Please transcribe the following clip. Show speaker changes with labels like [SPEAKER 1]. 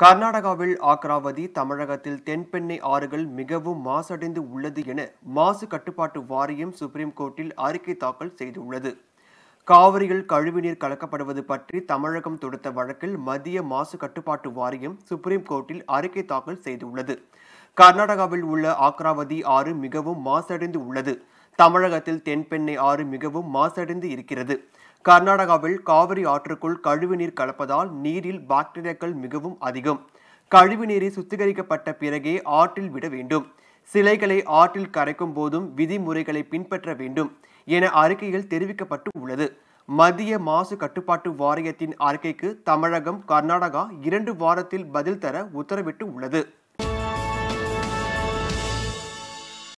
[SPEAKER 1] கர்நாடகாவில் ஆக்ராவதி தமிழகத்தில் தென்பெண்ணை ஆறுகள் மிகவும் மாசடைந்து உள்ளது என மாசு கட்டுப்பாட்டு வாரியம் சுப்ரீம் கோர்ட்டில் அறிக்கை தாக்கல் செய்துள்ளது காவிரியில் கழிவுநீர் கலக்கப்படுவது பற்றி தமிழகம் தொடுத்த வழக்கில் மத்திய மாசு கட்டுப்பாட்டு வாரியம் சுப்ரீம் கோர்ட்டில் அறிக்கை தாக்கல் செய்துள்ளது கர்நாடகாவில் உள்ள ஆக்ராவதி ஆறு மிகவும் மாசடைந்து உள்ளது தமிழகத்தில் தென்பெண்ணை ஆறு மிகவும் மாசடைந்து இருக்கிறது கர்நாடகாவில் காவிரி ஆற்றுக்குள் கழிவுநீர் கலப்பதால் நீரில் பாக்டீரியாக்கள் மிகவும் அதிகம் கழிவுநீரை சுத்திகரிக்கப்பட்ட பிறகே ஆற்றில் விட வேண்டும் சிலைகளை ஆற்றில் கரைக்கும் போதும் விதிமுறைகளை பின்பற்ற வேண்டும் என அறிக்கையில் தெரிவிக்கப்பட்டு உள்ளது மத்திய மாசு கட்டுப்பாட்டு வாரியத்தின் அறிக்கைக்கு தமிழகம் கர்நாடகா இரண்டு வாரத்தில் பதில் தர உத்தரவிட்டு உள்ளது